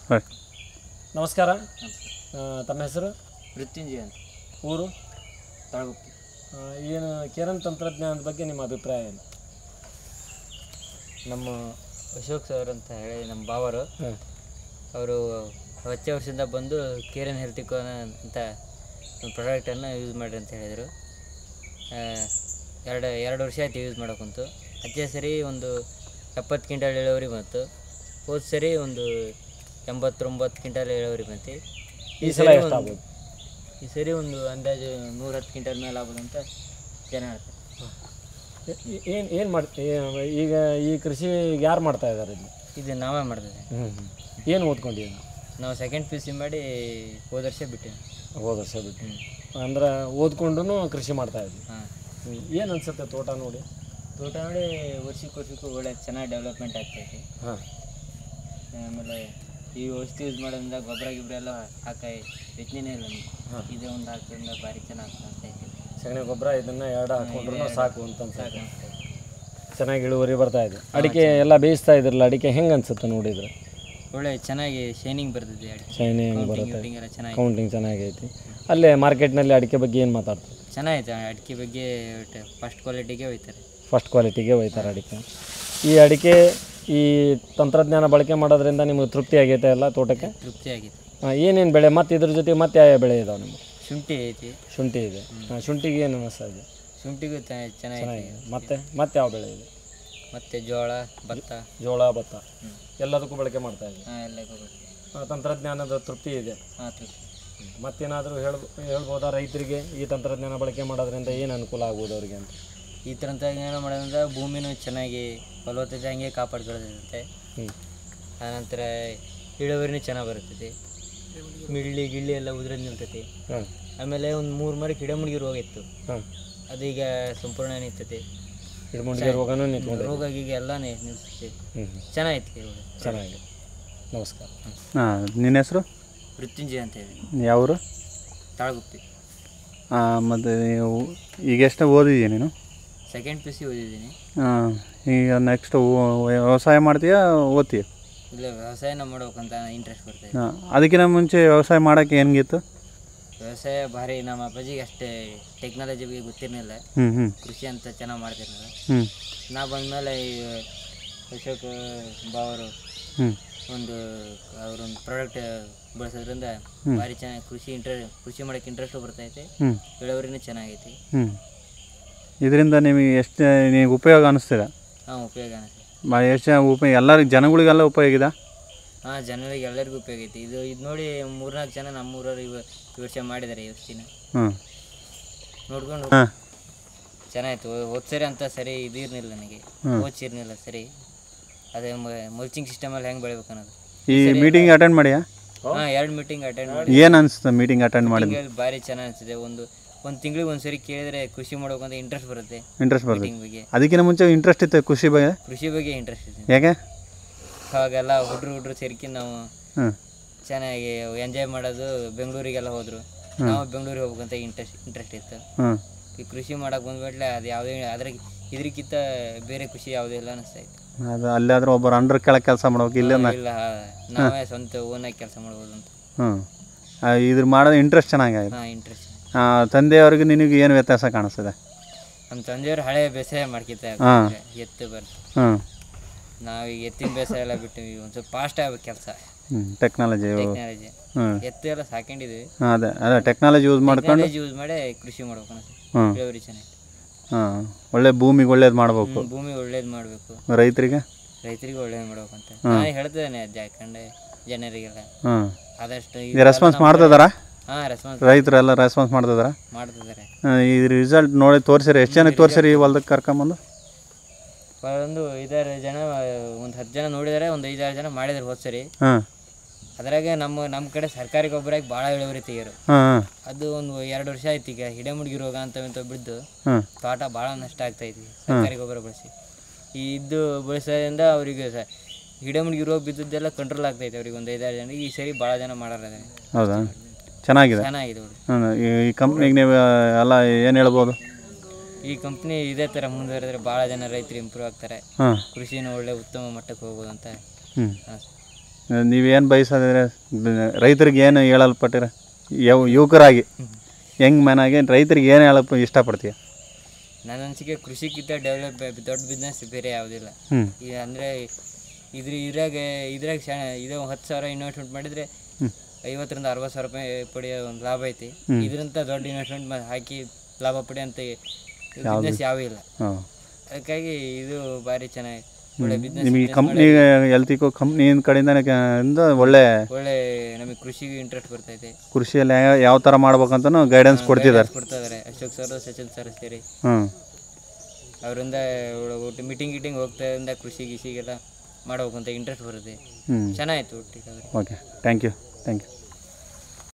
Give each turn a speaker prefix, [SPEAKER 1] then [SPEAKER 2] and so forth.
[SPEAKER 1] ಹಾಂ
[SPEAKER 2] ನಮಸ್ಕಾರ ಆ, ತಮ್ಮ ಹೆಸರು
[SPEAKER 3] ಮೃತ್ಯುಂಜಯ ಅಂತ
[SPEAKER 2] ಊರು
[SPEAKER 3] ತಳಗುಪ್ಪಿ
[SPEAKER 2] ಆ, ಏನು ಕಿರಣ್ ತಂತ್ರಜ್ಞಾನದ ಬಗ್ಗೆ ನಿಮ್ಮ ಅಭಿಪ್ರಾಯ ಏನು
[SPEAKER 3] ನಮ್ಮ ಅಶೋಕ್ ಸರ್ ಅಂತ ಹೇಳಿ ನಮ್ಮ ಬಾವರು
[SPEAKER 2] ಹಾಂ
[SPEAKER 3] ಅವರು ಹಚ್ಚೆ ವರ್ಷದಿಂದ ಬಂದು ಕೇರನ್ ಹೆಲ್ತಿಕೋನ ಅಂತ ಒಂದು ಪ್ರಾಡಕ್ಟನ್ನು ಯೂಸ್ ಮಾಡಿ ಅಂತ ಹೇಳಿದರು ಎರಡು ಎರಡು ವರ್ಷ ಆಯ್ತು ಯೂಸ್ ಮಾಡೋಕ್ಕಂತು ಅಚ್ಚೆ ಸರಿ ಒಂದು ಎಪ್ಪತ್ತು ಕ್ವಿಂಟಲ್ ಇಳುವರಿ ಬಂತು ಹೋದ ಸರಿ ಒಂದು ಎಂಬತ್ತೊಂಬತ್ತು ಕ್ವಿಂಟಲ್ ಇಳುವರಿ ಬಂತು
[SPEAKER 2] ಈ ಸಲ
[SPEAKER 3] ಸರಿ
[SPEAKER 2] ಎಷ್ಟು
[SPEAKER 3] ಒಂದು-
[SPEAKER 2] ಆಗ್ಬೋದು
[SPEAKER 3] ಈ ಸರಿ ಒಂದು ಅಂದಾಜು ನೂರ ಹತ್ತು ಕ್ವಿಂಟಲ್ ಮೇಲೆ ಆಗ್ಬೋದು ಅಂತ ಜನ ಹೇಳ್ತಾರೆ
[SPEAKER 2] ಏನು ಏನು ಮಾಡಿ ಈಗ ಈ ಕೃಷಿ ಯಾರು ಮಾಡ್ತಾ ಇದ್ದಾರೆ ಇಲ್ಲಿ
[SPEAKER 3] ಇದು ನಾವೇ ಮಾಡ್ತಿದ್ದೆ
[SPEAKER 2] ಹ್ಞೂ ಏನು ಓದ್ಕೊಂಡಿದ್ದೀವಿ
[SPEAKER 3] ನಾವು ಸೆಕೆಂಡ್ ಪಿ ಯು ಸಿ ಮಾಡಿ ಹೋದ ವರ್ಷ ಬಿಟ್ಟಿವಿ
[SPEAKER 2] ಹೋದ ವರ್ಷ ಬಿಟ್ಟು ಅಂದ್ರೆ ಓದ್ಕೊಂಡು ಕೃಷಿ ಮಾಡ್ತಾ ಇದ್ವಿ
[SPEAKER 3] ಹಾಂ
[SPEAKER 2] ಏನು ಅನ್ಸುತ್ತೆ ತೋಟ ನೋಡಿ
[SPEAKER 3] ತೋಟ ನೋಡಿ ವರ್ಷಕ್ಕೆ ವರ್ಷಕ್ಕೂ ಒಳ್ಳೆ ಚೆನ್ನಾಗಿ ಡೆವಲಪ್ಮೆಂಟ್ ಆಗ್ತೈತಿ
[SPEAKER 2] ಹಾಂ
[SPEAKER 3] ಆಮೇಲೆ ಈ ಔಷಧಿ ಯೂಸ್ ಮಾಡೋದ್ರಿಂದ ಗೊಬ್ಬರ ಗಿಬ್ಬರ ಎಲ್ಲ ಹಾಕ ಯೋಚನೆ ಇಲ್ಲ ನಮ್ಗೆ ಇದೇ ಒಂದು ಹಾಕೋದ್ರಿಂದ ಭಾರಿ ಚೆನ್ನಾಗಿ ಆಗ್ತೈತಿ
[SPEAKER 2] ಸಗಣಿ ಗೊಬ್ಬರ ಇದನ್ನ ಎರಡು ಹಾಕೊಂಡ್ರು ಸಾಕು ಅಂತ ಅನ್ಸುತ್ತೆ
[SPEAKER 3] ಸಾಕು ಅನ್ಸ್ತೈತಿ
[SPEAKER 2] ಚೆನ್ನಾಗಿ ಇಳುವರಿ ಬರ್ತಾ ಇದೆ ಅಡಿಕೆ ಎಲ್ಲ ಬೇಯಿಸ್ತಾ ಇದ್ರಲ್ಲ ಅಡಿಕೆ ಹೆಂಗೆ ಅನ್ಸುತ್ತೆ ನೋಡಿದ್ರೆ
[SPEAKER 3] ಒಳ್ಳೆ ಚೆನ್ನಾಗಿ ಶೈನಿಂಗ್ ಬರ್ತೈತಿ ಅಡಿಕೆ
[SPEAKER 2] ಶೈನಿ ಹೆಂಗೆ
[SPEAKER 3] ಕೌಂಟಿಂಗ್
[SPEAKER 2] ಬರುತ್ತೆ
[SPEAKER 3] ಗಿೌಟಿಂಗ್ ಎಲ್ಲ ಚೆನ್ನಾಗಿ
[SPEAKER 2] ಕೌಂಟಿಂಗ್ ಚೆನ್ನಾಗೈತಿ ಅಲ್ಲೇ ಮಾರ್ಕೆಟ್ನಲ್ಲಿ ಅಡಿಕೆ ಬಗ್ಗೆ ಏನು ಮಾತಾಡ್ತಾರೆ
[SPEAKER 3] ಚೆನ್ನಾಗೈತೆ ಅಡಿಕೆ ಬಗ್ಗೆ ಫಸ್ಟ್ ಕ್ವಾಲಿಟಿಗೆ ಹೋಯ್ತಾರೆ
[SPEAKER 2] ಫಸ್ಟ್ ಕ್ವಾಲಿಟಿಗೆ ಒಯ್ತಾರೆ ಅಡಿಕೆ ಈ ಅಡಿಕೆ ಈ ತಂತ್ರಜ್ಞಾನ ಬಳಕೆ ಮಾಡೋದ್ರಿಂದ ನಿಮಗೆ ತೃಪ್ತಿ ಆಗೈತೆ ಎಲ್ಲ ತೋಟಕ್ಕೆ
[SPEAKER 3] ತೃಪ್ತಿ ಆಗಿದೆ
[SPEAKER 2] ಏನೇನು ಬೆಳೆ ಮತ್ತು ಇದ್ರ ಜೊತೆ ಮತ್ತೆ ಯಾವ ಬೆಳೆ ಇದಾವೆ ನಿಮಗೆ
[SPEAKER 3] ಶುಂಠಿ ಐತಿ
[SPEAKER 2] ಶುಂಠಿ ಇದೆ ಹಾಂ ಶುಂಠಿಗೆ ಏನು ಅನ್ನಿಸ್ತಾ ಇದೆ
[SPEAKER 3] ಶುಂಠಿಗೂ ಚೆನ್ನಾಗಿ
[SPEAKER 2] ಚೆನ್ನಾಗಿದೆ ಮತ್ತೆ ಮತ್ತೆ ಯಾವ ಬೆಳೆ ಇದೆ
[SPEAKER 3] ಮತ್ತು ಜೋಳ ಭತ್ತ
[SPEAKER 2] ಜೋಳ ಭತ್ತ ಎಲ್ಲದಕ್ಕೂ ಬಳಕೆ ಮಾಡ್ತಾ ಇದೆ
[SPEAKER 3] ಹಾಂ ಎಲ್ಲ ಗೊಬ್ಬರ
[SPEAKER 2] ಆ, ತಂತ್ರಜ್ಞಾನದ ತೃಪ್ತಿ ಇದೆ
[SPEAKER 3] ಹಾಂ ತೃಪ್ತಿ
[SPEAKER 2] ಮತ್ತೇನಾದರೂ ಹೇಳ್ ಹೇಳ್ಬೋದಾ ರೈತರಿಗೆ ಈ ತಂತ್ರಜ್ಞಾನ ಬಳಕೆ ಮಾಡೋದ್ರಿಂದ ಏನು ಅನುಕೂಲ ಆಗ್ಬೋದು ಅವರಿಗೆ ಅಂತ
[SPEAKER 3] ಈ ತಂತ್ರಜ್ಞಾನ ಮಾಡೋದ್ರಿಂದ ಭೂಮಿನೂ ಚೆನ್ನಾಗಿ ಫಲವತ್ತತೆ ಹಂಗೆ ಕಾಪಾಡ್ಕೊಳ್ಳೋದಿರುತ್ತೆ
[SPEAKER 2] ಹ್ಞೂ
[SPEAKER 3] ಆನಂತರ ಇಳುವರಿನೂ ಚೆನ್ನಾಗಿ ಬರ್ತೈತಿ ಮಿಳ್ಳಿ ಗಿಳ್ಳಿ ಎಲ್ಲ ಉದ್ರದ್ ನಿಲ್ತೈತಿ
[SPEAKER 2] ಹಾಂ
[SPEAKER 3] ಆಮೇಲೆ ಒಂದು ಮೂರು ಮರಕ್ಕೆ ಗಿಡಮುಡಿಗೆ ರೋಗ ಇತ್ತು
[SPEAKER 2] ಹಾಂ
[SPEAKER 3] ಅದೀಗ ಸಂಪೂರ್ಣ ನಿಂತೈತಿ
[SPEAKER 2] ಹಿಡ್ಮುಂಡಿಗೆ ರೋಗನೂ ನಿಂತ್ಕೊಂಡು
[SPEAKER 3] ರೋಗ ಗೀಗ ಎಲ್ಲ ನಿಲ್ತೈತಿ
[SPEAKER 2] ಹ್ಞೂ ಹ್ಞೂ
[SPEAKER 3] ಚೆನ್ನಾಗೈತಿ ಇವಾಗ
[SPEAKER 2] ಚೆನ್ನಾಗಿದೆ ನಮಸ್ಕಾರ
[SPEAKER 1] ಹಾಂ ನಿನ್ನ ಹೆಸರು
[SPEAKER 3] ಮೃತ್ಯುಂಜಯ ಅಂತ ಹೇಳಿ
[SPEAKER 1] ಯಾವ ಊರು
[SPEAKER 3] ತಾಳಗುಪ್ಪಿ
[SPEAKER 1] ಮತ್ತು ಈಗ ಎಷ್ಟು ಓದಿದ್ಯಾ ನೀನು
[SPEAKER 3] ಸೆಕೆಂಡ್ ಪಿ ಸಿ ಓದಿದ್ದೀನಿ
[SPEAKER 1] ಹಾಂ ಈಗ ನೆಕ್ಸ್ಟ್ ವ್ಯವಸಾಯ ಮಾಡ್ತೀಯಾ ಓದ್ತೀಯ
[SPEAKER 3] ಇಲ್ಲ ವ್ಯವಸಾಯನ ಮಾಡ್ಬೇಕಂತ ಇಂಟ್ರೆಸ್ಟ್ ಬರ್ತೈತಿ
[SPEAKER 1] ಹಾಂ ಅದಕ್ಕಿಂತ ಮುಂಚೆ ವ್ಯವಸಾಯ ಮಾಡೋಕ್ಕೆ ಹೆಂಗಿತ್ತು
[SPEAKER 3] ವ್ಯವಸಾಯ ಭಾರಿ ನಮ್ಮ ಅಪ್ಪಾಜಿಗೆ ಅಷ್ಟೇ ಟೆಕ್ನಾಲಜಿ ಬಗ್ಗೆ ಗೊತ್ತಿರಲಿಲ್ಲ
[SPEAKER 1] ಹ್ಞೂ ಹ್ಞೂ
[SPEAKER 3] ಕೃಷಿ ಅಂತ ಚೆನ್ನಾಗಿ ಮಾಡ್ತಿರಲಿಲ್ಲ
[SPEAKER 1] ಹ್ಞೂ
[SPEAKER 3] ನಾ ಬಂದಮೇಲೆ ಈ ಅಶೋಕ್ ಬಾವರು
[SPEAKER 1] ಹ್ಞೂ
[SPEAKER 3] ಒಂದು ಅವರೊಂದು ಪ್ರಾಡಕ್ಟ್ ಬಳಸೋದ್ರಿಂದ ಭಾರಿ ಚೆನ್ನಾಗಿ ಕೃಷಿ ಇಂಟ್ರೆ ಕೃಷಿ ಮಾಡೋಕ್ಕೆ ಇಂಟ್ರೆಸ್ಟು ಬರ್ತೈತೆ
[SPEAKER 1] ಹ್ಞೂ
[SPEAKER 3] ಇಳುವರಿನೂ ಚೆನ್ನಾಗೈತಿ
[SPEAKER 1] ಹ್ಞೂ ಇದರಿಂದ ನಿಮಗೆ ಎಷ್ಟು ನಿಮಗೆ ಉಪಯೋಗ ಅನಿಸ್ತಿದೆ
[SPEAKER 3] ಹಾಂ ಉಪಯೋಗ ಅನಿಸ್ತದೆ
[SPEAKER 1] ಬಾ ಎಷ್ಟು ಜನ ಉಪಯೋಗ ಎಲ್ಲರಿಗೆ ಜನಗಳಿಗೆಲ್ಲ ಉಪಯೋಗ ಇದೆ
[SPEAKER 3] ಹಾಂ ಜನರಿಗೆ ಎಲ್ಲರಿಗೂ ಉಪಯೋಗ ಐತಿ ಇದು ಇದು ನೋಡಿ ಮೂರ್ನಾಲ್ಕು ಜನ ನಮ್ಮೂರವ್ರು ಇವ ಈ ವರ್ಷ ಮಾಡಿದ್ದಾರೆ ಈ ವರ್ಷಿನ
[SPEAKER 1] ಹ್ಞೂ
[SPEAKER 3] ನೋಡ್ಕೊಂಡು
[SPEAKER 1] ಹಾಂ
[SPEAKER 3] ಚೆನ್ನಾಯ್ತು ಹೋದ್ ಸರಿ ಅಂತ ಸರಿ ಇದು ಇರ್ಲಿಲ್ಲ ನನಗೆ
[SPEAKER 1] ಹ್ಮ್.
[SPEAKER 3] ಓದ್ಸಿರ್ಲಿಲ್ಲ ಸರಿ ಅದೇ ಮಲ್ಚಿಂಗ್ ಸಿಸ್ಟಮಲ್ಲಿ ಹೆಂಗೆ ಬೆಳಿಬೇಕು ಅನ್ನೋದು
[SPEAKER 1] ಈ ಮೀಟಿಂಗ್ ಅಟೆಂಡ್ ಮಾಡಿಯಾ
[SPEAKER 3] ಹಾಂ ಎರಡು ಮೀಟಿಂಗ್ ಅಟೆಂಡ್ ಮಾಡಿ
[SPEAKER 1] ಏನು ಅನಿಸ್ತು ಮೀಟಿಂಗ್ ಅಟೆಂಡ್ ಮಾಡಿದ್ದು
[SPEAKER 3] meeting ಭಾರಿ ಚೆನ್ನಾಗಿ ಅನಿಸಿದೆ ಒಂದು ಒಂದು ತಿಂಗಳಿಗೆ ಒಂದು ಸರಿ ಕೇಳಿದ್ರೆ ಕೃಷಿ ಮಾಡ್ಬೇಕಂತ ಇಂಟ್ರೆಸ್ಟ್ ಬರುತ್ತೆ
[SPEAKER 1] ಇಂಟ್ರೆಸ್ಟ್ ಬರ್ತದೆ
[SPEAKER 3] ಮೀಟಿಂಗ್ ಬಗ್ಗೆ
[SPEAKER 1] ಅದಕ್ಕಿಂತ ಮುಂಚೆ ಇಂಟ್ರೆಸ್ಟ್ ಇತ್ತು ಕೃಷಿ ಬಗ್ಗೆ
[SPEAKER 3] ಕೃಷಿ ಬಗ್ಗೆ ಇಂಟ್ರೆಸ್ಟ್ ಇದೆ
[SPEAKER 1] ಯಾಕೆ
[SPEAKER 3] ಅವಾಗೆಲ್ಲ ಹುಡ್ರು ಹುಡ್ರು ಸೇರ್ಕಿ ನಾವು
[SPEAKER 1] ಹ್ಞೂ
[SPEAKER 3] ಚೆನ್ನಾಗಿ ಎಂಜಾಯ್ ಮಾಡೋದು ಬೆಂಗಳೂರಿಗೆಲ್ಲ ಹೋದ್ರು ನಾವು ಬೆಂಗಳೂರಿಗೆ ಹೋಗ್ಬೇಕಂತ ಇಂಟ್ರೆಸ್ಟ್ ಇಂಟ್ರೆಸ್ಟ್ ಇತ್ತು
[SPEAKER 1] ಹ್ಞೂ
[SPEAKER 3] ಈ ಕೃಷಿ ಮಾಡಕ್ಕೆ ಬಂದ್ಬಿಟ್ಲೆ ಅದು ಯಾವುದೇ ಅದ್ರ ಇದ್ರಕ್ಕಿಂತ ಬೇರೆ ಖುಷಿ ಯಾವುದೂ ಇಲ್ಲ ಅನಿಸ್ತಾ ಇತ್ತು
[SPEAKER 1] ಅದು ಅಲ್ಲಾದ್ರೂ ಒಬ್ಬರು ಅಂಡರ್ ಕೆಳಗೆ ಕೆಲಸ ಮಾಡ್ಬೇಕು ಇಲ್ಲೇ
[SPEAKER 3] ಹಾ, ಇಲ್ಲ ನಾವೇ ಸ್ವಂತ ಓನಾಗಿ ಕೆಲಸ ಮಾಡ್ಬೋದು ಅಂತ
[SPEAKER 1] ಹ್ಞೂ ಇದ್ರ ಮಾಡೋದು ಇಂಟ್ರೆಸ್ಟ್ ಚೆನ್ನಾಗಿದೆ
[SPEAKER 3] ಹಾಂ ಇಂಟ್ರೆಸ್ಟ್
[SPEAKER 1] ತಂದೆಯವ್ರಿಗೆ ನಿನಗೆ ಏನು ವ್ಯತ್ಯಾಸ ಕಾಣಿಸ್ತದೆ
[SPEAKER 3] ನಮ್ಮ ತಂದೆಯವರು ಹಳೆ ಬೇಸಾಯ ಮಾಡ್ಕಿತ್ತ
[SPEAKER 1] ಹಾ.
[SPEAKER 3] ಎತ್ತು ಬರ್ತು
[SPEAKER 1] ಹ್ಞೂ
[SPEAKER 3] ನಾವೀಗ ಎತ್ತಿನ ಬೇಸಾಯ ಎಲ್ಲ ಬಿಟ್ಟು ಒಂದು ಸ್ವಲ್ಪ ಫಾಸ್ಟ್ ಆಗ್ಬೇಕು ಕೆಲಸ
[SPEAKER 1] ಹ್ಞೂ ಟೆಕ್ನಾಲಜಿ
[SPEAKER 3] ಟೆಕ್ನಾಲಜಿ
[SPEAKER 1] ಹ್ಞೂ
[SPEAKER 3] ಎತ್ತು ಎಲ್ಲ ಸಾಕೊಂಡಿದ್ವಿ
[SPEAKER 1] ಅದೇ ಅದೇ ಟೆಕ್ನಾಲಜಿ ಯೂಸ್ ಮಾಡ್ಕೊಂಡು
[SPEAKER 3] ಟೆಕ್ನಾಲಜಿ ಯೂಸ್ ಮಾಡಿ ಕೃಷಿ ಮಾಡ್ಬೇಕು ಅನಿಸ್ತು
[SPEAKER 1] ಹ್ಞೂ
[SPEAKER 3] ಇಳುವರಿ ಚೆನ್ನಾಗಿ
[SPEAKER 1] ಹಾಂ ಒಳ್ಳೆ ಭೂಮಿಗೆ ಒಳ್ಳೇದು ಮಾಡ್ಬೇಕು
[SPEAKER 3] ಹ್ಮ್, ಭೂಮಿ ಒಳ್ಳೇದು ಮಾಡಬೇಕು
[SPEAKER 1] ರೈತರಿಗೆ
[SPEAKER 3] ರೈತರಿಗೆ ಒಳ್ಳೇದು ಮಾಡ್ಬೇಕಂತ ನಾನು ಹೇಳ್ತಿದ್ದೇನೆ ಅದು ಯಾಕಂದ್ರೆ ಜನರಿಗೆಲ್ಲ
[SPEAKER 1] ಹ್ಞೂ
[SPEAKER 3] ಆದಷ್ಟು
[SPEAKER 1] ಇದು ರೆಸ್ಪಾನ್ಸ್ ಮಾಡ್ತಿದ್ದಾರಾ
[SPEAKER 3] ಹಾಂ ರೆಸ್ಪಾನ್ಸ್
[SPEAKER 1] ರೈತರೆಲ್ಲ ರೆಸ್ಪಾನ್ಸ್ ಮಾಡ್ತಿದ್ದಾರಾ
[SPEAKER 3] ಮಾಡ್ತಿದ್ದಾರೆ
[SPEAKER 1] ಈ ರಿಸಲ್ಟ್ ನೋಡಿ ತೋರಿಸಿರಿ ಎಷ್ಟು ಜನಕ್ಕೆ ತೋರಿಸಿರಿ ಈ ಹೊಲ್ದಕ್ಕೆ ಕರ್ಕೊಂಬಂದು
[SPEAKER 3] ಒಂದು ಐದಾರು ಜನ ಒಂದು ಹತ್ತು ಜನ ನೋಡಿದರೆ ಒಂದು ಐದಾರು ಜನ ಮಾಡಿದ್ರು ಹೋದ್ ಸರಿ
[SPEAKER 1] ಹಾಂ
[SPEAKER 3] ಅದ್ರಾಗೆ ನಮ್ಮ ನಮ್ಮ ಕಡೆ ಸರ್ಕಾರಿ ಗೊಬ್ಬರಕ್ಕೆ ಭಾಳ ಇಳುವರಿ ತೆಗಿಯೋರು
[SPEAKER 1] ಹಾಂ ಹಾಂ
[SPEAKER 3] ಅದು ಒಂದು ಎರಡು ವರ್ಷ ಆಯ್ತು ಈಗ ಹಿಡಮುಡ್ಗಿ ರೋಗ ಅಂತ ಇಂತ ಬಿದ್ದು
[SPEAKER 1] ಹಾಂ
[SPEAKER 3] ತೋಟ ಭಾಳ ನಷ್ಟ ಆಗ್ತೈತಿ ಸರ್ಕಾರಿ ಗೊಬ್ಬರ ಬಳಸಿ ಈ ಇದ್ದು ಬಳಸೋದ್ರಿಂದ ಅವರಿಗೆ ಸ ಹಿಡಮುಡ್ಗಿ ರೋಗ ಬಿದ್ದದ್ದೆಲ್ಲ ಕಂಟ್ರೋಲ್ ಆಗ್ತೈತೆ ಅವ್ರಿಗೆ ಒಂದು ಐದಾರು ಜನ ಈ ಸರಿ ಭಾಳ ಜನ ಮಾಡಾರ
[SPEAKER 1] ಹೌದಾ ಚೆನ್ನಾಗಿದೆ
[SPEAKER 3] ಚೆನ್ನಾಗಿದೆ ನೋಡಿ
[SPEAKER 1] ಹ್ಞೂ ಈ ಕಂಪ್ನಿಗೆ ನೀವು ಎಲ್ಲ ಏನು ಹೇಳ್ಬೋದು
[SPEAKER 3] ಈ ಕಂಪ್ನಿ ಇದೇ ಥರ ಮುಂದುವರೆದ್ರೆ ಭಾಳ ಜನ ರೈತರು ಇಂಪ್ರೂವ್ ಆಗ್ತಾರೆ
[SPEAKER 1] ಹಾಂ
[SPEAKER 3] ಕೃಷಿನೂ ಒಳ್ಳೆ ಉತ್ತಮ ಮಟ್ಟಕ್ಕೆ ಹೋಗ್ಬೋದು ಅಂತ
[SPEAKER 1] ಹ್ಞೂ
[SPEAKER 3] ಅನ್ಸುತ್ತೆ
[SPEAKER 1] ನೀವೇನು ಬಯಸೋದ್ರೆ ರೈತರಿಗೆ ಏನು ಹೇಳಲ್ಪಟ್ಟಿರ ಯಾವ ಯುವಕರಾಗಿ ಯಂಗ್ ಮ್ಯಾನ್ ಆಗಿ ರೈತರಿಗೆ ಏನು ಹೇಳಪ್ಪ ಇಷ್ಟಪಡ್ತೀಯ
[SPEAKER 3] ನನ್ನ ಅನಿಸಿಕೆ ಕೃಷಿಗಿಂತ ಡೆವಲಪ್ ದೊಡ್ಡ ಬಿಸ್ನೆಸ್ ಬೇರೆ ಯಾವುದಿಲ್ಲ
[SPEAKER 1] ಹ್ಞೂ
[SPEAKER 3] ಈಗ ಅಂದರೆ ಇದ್ರ ಇದ್ರಾಗ ಇದ್ರಾಗ ಶಾಣ ಇದು ಹತ್ತು ಸಾವಿರ ಇನ್ವೆಸ್ಟ್ಮೆಂಟ್ ಮಾಡಿದರೆ ಐವತ್ತರಿಂದ ಅರವತ್ತು ಸಾವಿರ ರೂಪಾಯಿ ಪಡೆಯೋ ಒಂದು ಲಾಭ ಐತಿ ಇದರಿಂದ ದೊಡ್ಡ ಇನ್ವೆಸ್ಟ್ಮೆಂಟ್ ಹಾಕಿ ಲಾಭ ಪಡೆಯೋಂಥ ಬಿಸ್ನೆಸ್ ಯಾವ ಇಲ್ಲ
[SPEAKER 1] ಹಾಂ
[SPEAKER 3] ಅದಕ್ಕಾಗಿ ಇದು ಭಾರಿ ಚೆನ್ನಾಗಿ ಒಳ್ಳೆ ಬಿಸ್ನೆಸ್
[SPEAKER 1] ನಿಮಗೆ ಕಂಪ್ನಿ ಎಲ್ತಿಕೋ ಕಂಪ್ನಿ ಕಡೆಯಿಂದ ಇಂದ ಒಳ್ಳೆ
[SPEAKER 3] ಒಳ್ಳೆ ನಮಗೆ ಕೃಷಿಗೆ ಇಂಟ್ರೆಸ್ಟ್ ಬರ್ತೈತೆ
[SPEAKER 1] ಕೃಷಿಯಲ್ಲಿ ಯಾವ ಯಾವ ಥರ ಮಾಡ್ಬೇಕಂತನೂ ಗೈಡೆನ್ಸ್ ಕೊಡ್ತಿದ್ದಾರೆ
[SPEAKER 3] ಕೊಡ್ತಾ ಇದಾರೆ ಅಶೋಕ್ ಸರ್ ಸಚಿನ್ ಸರ್ ಸೇರಿ
[SPEAKER 1] ಹ್ಞೂ
[SPEAKER 3] ಅವರಿಂದ ಒಟ್ಟು ಮೀಟಿಂಗ್ ಗೀಟಿಂಗ್ ಹೋಗ್ತಾಯಿಂದ ಕೃಷಿ ಗಿಷಿಗೆಲ್ಲ ಮಾಡ್ಬೇಕು ಅಂತ ಇಂಟ್ರೆಸ್ಟ್ ಬರುತ್ತೆ
[SPEAKER 1] ಹ್ಞೂ
[SPEAKER 3] ಚೆನ್ನಾಗಿತ್ತು ಒಟ್ಟಿಗೆ
[SPEAKER 1] okay thank you thank you